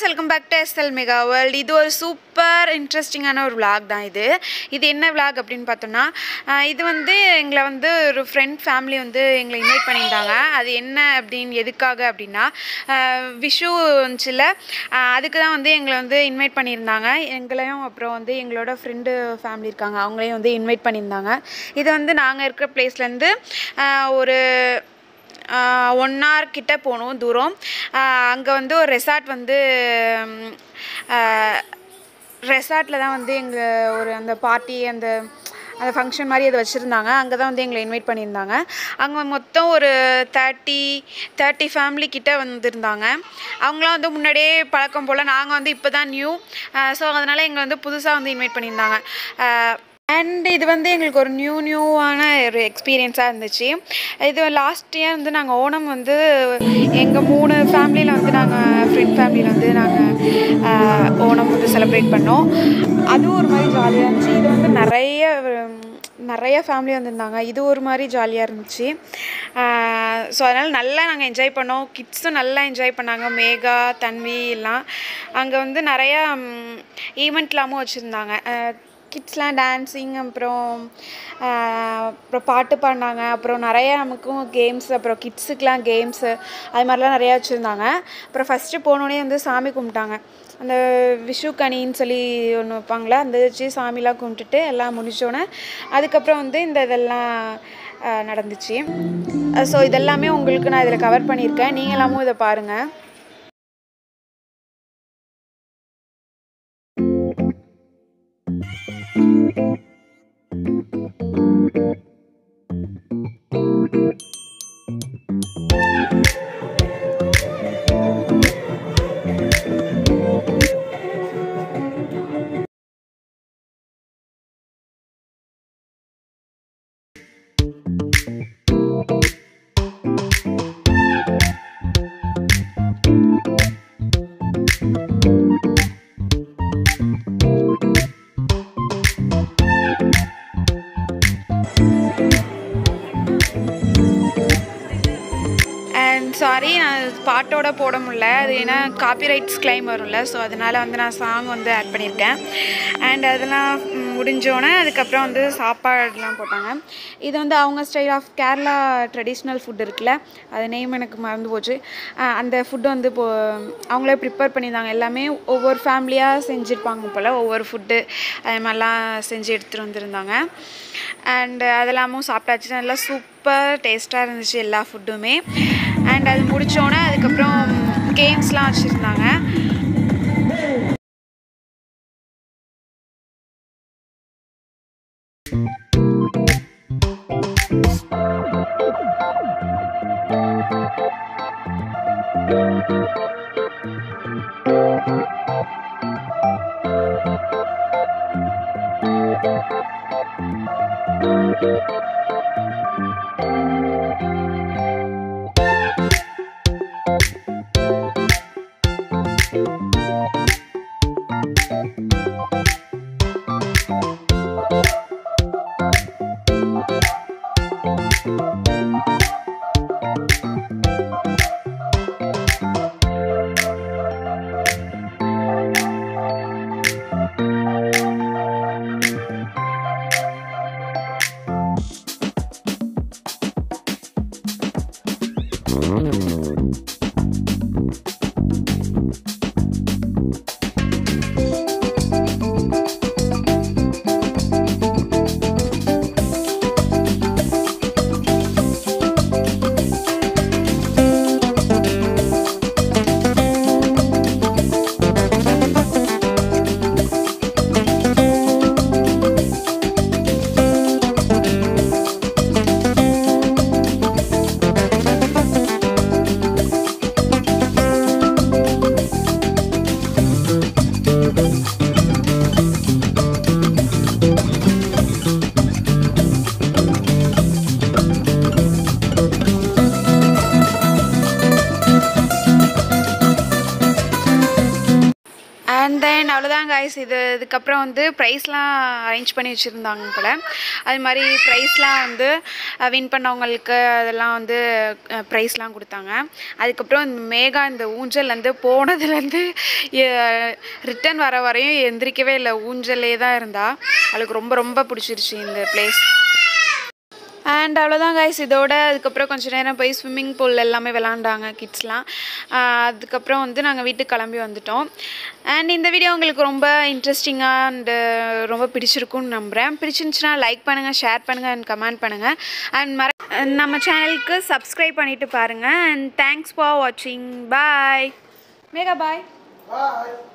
Welcome back to S L mega world இது ஒரு super இன்ட்ரெஸ்டிங்கான ஒரு vlog தான் இது இது என்ன vlog அப்படின்னு பார்த்தோம்னா ஆஹ் இது வந்து எங்களை வந்து ஒரு ஃப்ரெண்ட் ஃபேமிலி வந்து எங்களை இன்வைட் பண்ணியிருந்தாங்க அது என்ன அப்படின்னு எதுக்காக அப்படின்னா ஆஹ் விஷு வந்துச்சுல ஆஹ் அதுக்கு தான் வந்து எங்களை வந்து இன்வைட் பண்ணியிருந்தாங்க எங்களையும் அப்புறம் வந்து எங்களோட ஃப்ரெண்டு ஃபேமிலி இருக்காங்க அவங்களையும் வந்து இன்வைட் பண்ணியிருந்தாங்க இது வந்து நாங்கள் இருக்கிற பிளேஸ்லேருந்து ஒரு ஒன் ஹவர் கிட்ட போகணும் தூரம் அங்கே வந்து ஒரு ரெசார்ட் வந்து ரெசார்ட்டில் தான் வந்து எங்கள் ஒரு அந்த பார்ட்டி அந்த அந்த ஃபங்க்ஷன் மாதிரி அதை வச்சுருந்தாங்க அங்கே தான் வந்து எங்களை இன்வைட் பண்ணியிருந்தாங்க அங்கே மொத்தம் ஒரு தேர்ட்டி தேர்ட்டி ஃபேமிலி கிட்ட வந்திருந்தாங்க அவங்களாம் வந்து முன்னாடியே பழக்கம் போல் நாங்கள் வந்து இப்போ தான் நியூ ஸோ அதனால் எங்களை வந்து புதுசாக வந்து இன்வைட் பண்ணியிருந்தாங்க அண்ட் இது வந்து எங்களுக்கு ஒரு நியூ நியூவான ஒரு எக்ஸ்பீரியன்ஸாக இருந்துச்சு இது லாஸ்ட் இயர் வந்து நாங்கள் ஓணம் வந்து எங்கள் மூணு ஃபேமிலியில் வந்து நாங்கள் ஃப்ரெண்ட் ஃபேமிலியில் வந்து நாங்கள் ஓணம் வந்து செலிப்ரேட் பண்ணோம் அதுவும் ஒரு மாதிரி ஜாலியாக இருந்துச்சு இது வந்து நிறைய நிறைய ஃபேமிலி வந்திருந்தாங்க இது ஒரு மாதிரி ஜாலியாக இருந்துச்சு ஸோ அதனால் நல்லா நாங்கள் என்ஜாய் பண்ணோம் கிட்ஸும் நல்லா என்ஜாய் பண்ணாங்க மேகா தன்வி எல்லாம் அங்கே வந்து நிறையா ஈவெண்ட்லாமும் வச்சுருந்தாங்க கிட்ஸ்லாம் டான்ஸிங் அப்புறம் அப்புறம் பாட்டு பாடினாங்க அப்புறம் நிறைய நமக்கும் கேம்ஸ் அப்புறம் கிட்ஸுக்கெலாம் கேம்ஸு அது மாதிரிலாம் நிறையா வச்சுருந்தாங்க அப்புறம் ஃபஸ்ட்டு போனோடனே வந்து சாமி கும்பிட்டாங்க அந்த விஷு கனின்னு சொல்லி ஒன்று வைப்பாங்களே அந்த வச்சு சாமிலாம் கும்பிட்டுட்டு எல்லாம் முடிச்சோடனே அதுக்கப்புறம் வந்து இந்த இதெல்லாம் நடந்துச்சு ஸோ இதெல்லாமே உங்களுக்கு நான் இதில் கவர் பண்ணியிருக்கேன் நீங்கள் எல்லாமும் இதை பாருங்கள் அண்ட் சாரி நான் பாட்டோட போட முடியல அது ஏன்னா காப்பிரைட்ஸ் கிளைம் வரும்ல ஸோ அதனால் வந்து நான் சாங் வந்து ஆட் பண்ணியிருக்கேன் அண்ட் அதெல்லாம் முடிஞ்சோடனே அதுக்கப்புறம் வந்து சாப்பாடுலாம் போட்டாங்க இது வந்து அவங்க style of Kerala traditional food இருக்குல்ல அது நேம் எனக்கு மறந்து போச்சு அஹ் அந்த ஃபுட்டு வந்து இப்போ அவங்களே ப்ரிப்பேர் பண்ணியிருந்தாங்க எல்லாமே ஒவ்வொரு ஃபேமிலியாக செஞ்சுருப்பாங்க போல் ஒவ்வொரு ஃபுட்டு அது மாதிரிலாம் செஞ்சு எடுத்துகிட்டு வந்திருந்தாங்க அண்டு அதெல்லாமும் சாப்பிட்டாச்சு நல்லா சூப்பர் டேஸ்ட்டாக இருந்துச்சு எல்லா ஃபுட்டுமே அண்ட் அது முடித்தோடனே அதுக்கப்புறம் கேம்ஸ்லாம் வச்சுருந்தாங்க அண்ட் தென் அவ்வளோதான் காய்ஸ் இது இதுக்கப்புறம் வந்து ப்ரைஸ்லாம் அரேஞ்ச் பண்ணி வச்சுருந்தாங்க போல் அது மாதிரி ப்ரைஸ்லாம் வந்து வின் பண்ணவங்களுக்கு அதெல்லாம் வந்து ப்ரைஸ்லாம் கொடுத்தாங்க அதுக்கப்புறம் இந்த மேகா இந்த ஊஞ்சல்லேருந்து போனதுலேருந்து ரிட்டன் வர வரையும் எந்திரிக்கவே இல்லை ஊஞ்சல்லே தான் இருந்தா அவளுக்கு ரொம்ப ரொம்ப பிடிச்சிருச்சு இந்த பிளேஸ் அண்ட் அவ்வளோதான் கைஸ் இதோட அதுக்கப்புறம் கொஞ்ச நேரம் போய் ஸ்விம்மிங் பூல் எல்லாமே விளாண்டாங்க கிட்ஸ்லாம் அதுக்கப்புறம் வந்து நாங்கள் வீட்டுக்கு கிளம்பி வந்துட்டோம் அண்ட் இந்த வீடியோ உங்களுக்கு ரொம்ப இன்ட்ரெஸ்டிங்காக அண்டு ரொம்ப பிடிச்சிருக்கும்னு நம்புகிறேன் பிடிச்சிருந்துச்சுன்னா லைக் பண்ணுங்கள் ஷேர் பண்ணுங்கள் அண்ட் கமெண்ட் பண்ணுங்கள் அண்ட் மற நம்ம சேனலுக்கு சப்ஸ்கிரைப் பண்ணிவிட்டு பாருங்கள் அண்ட் தேங்க்ஸ் ஃபார் வாட்சிங் பாய் மேகா பாய் Bye.